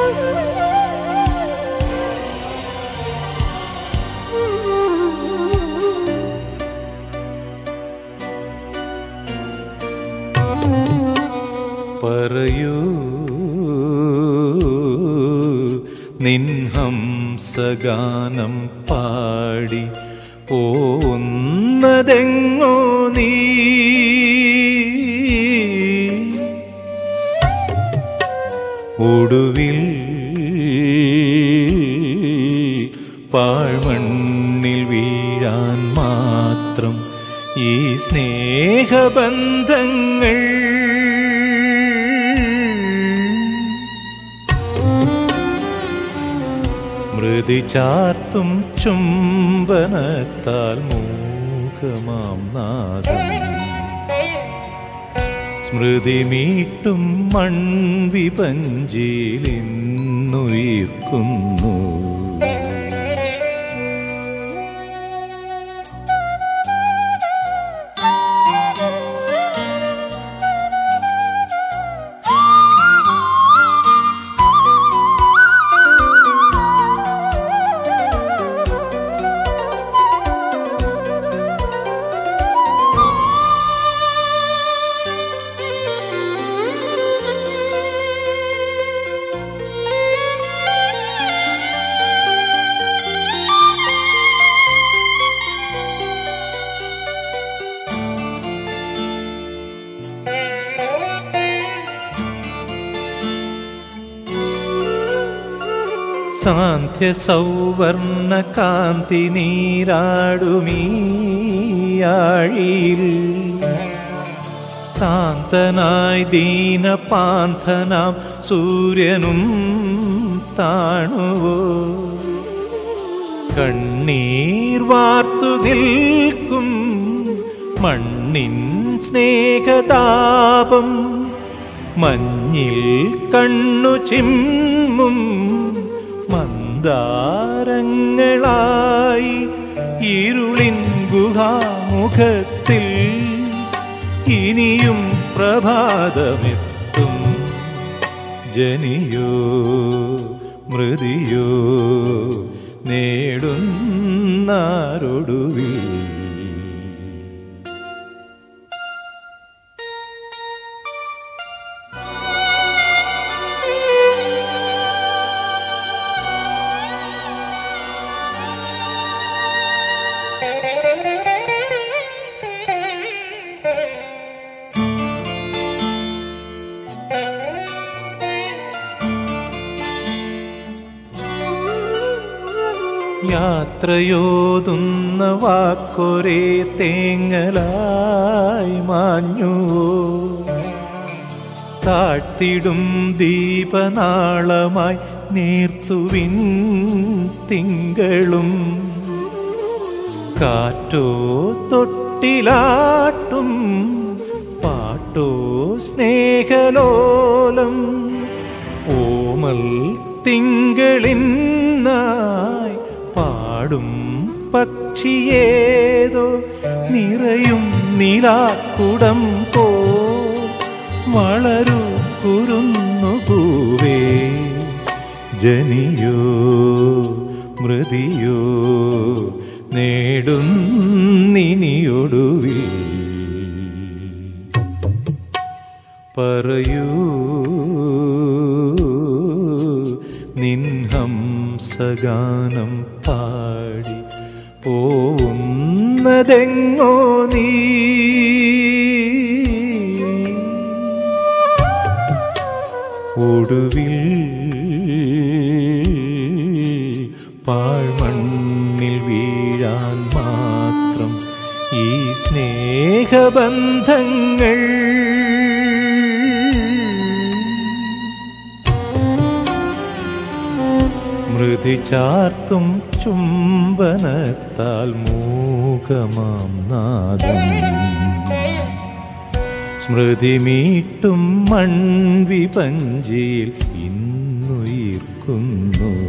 പറയൂ നിൻഹംസഗാനം പാടി പോന്നതെങ്ങോ നീ ഒടുവിൽ പാഴ്മണ്ണിൽ വീഴാൻ മാത്രം ഈ സ്നേഹബന്ധങ്ങൾ മൃതി ചാർത്തും ചുംബനത്താൽ മൂകമാം നാദം സ്മൃതി മീട്ടും മൺവിപഞ്ചിയിലിന്നുയിർക്കുന്നു സാന്ധ്യ സൗവർണ കാന്തി നീരാടുമീയാഴിയിൽ കാന്തനായി ദീനപാന്തനാം സൂര്യനും താണുവോ കണ്ണീർ വാർത്തു നിൽക്കും മണ്ണിൻ സ്നേഹതാപം മഞ്ഞിൽ കണ്ണു ചിമ്മും മന്ദാരങ്ങളായി ഇരുളിൻ ഗുഹാമുഖത്തിൽ ഇനിയും പ്രഭാതമെത്തും ജനിയോ മൃതിയോ നേടുന്നാരൊടുവിൽ യാത്രയോതുന്ന വാക്കൊരേ തേങ്ങലായി മാഞ്ഞുവോ താഴ്ത്തിടും ദീപനാളമായി നീർത്തുവിൻ തിങ്കളും കാറ്റോ തൊട്ടിലാട്ടും പാട്ടോ സ്നേഹലോലം ഓമൽ തിങ്കളിന്നായി പാടും പക്ഷിയേതോ നിറയും നിലാക്കുടം പോ വളരു കുരുന്നു പൂവേ ജനിയോ മൃതിയോ നേടുന്നിനിയൊടുവിൽ പറയൂ നിൻഹംസഗാനം പാടി പോന്നതെങ്ങോ നീ ഒടുവിൽ പാഴ്മണ്ണിൽ വീഴാൻ മാത്രം ഈ സ്നേഹബന്ധങ്ങൾ മൃതി ചാർത്തും ചുംബനത്താൽ മൂകമാം നാദം സ്മൃതി മീട്ടും മൺവിപഞ്ചിയിൽ ഇന്നുയിർക്കുന്നു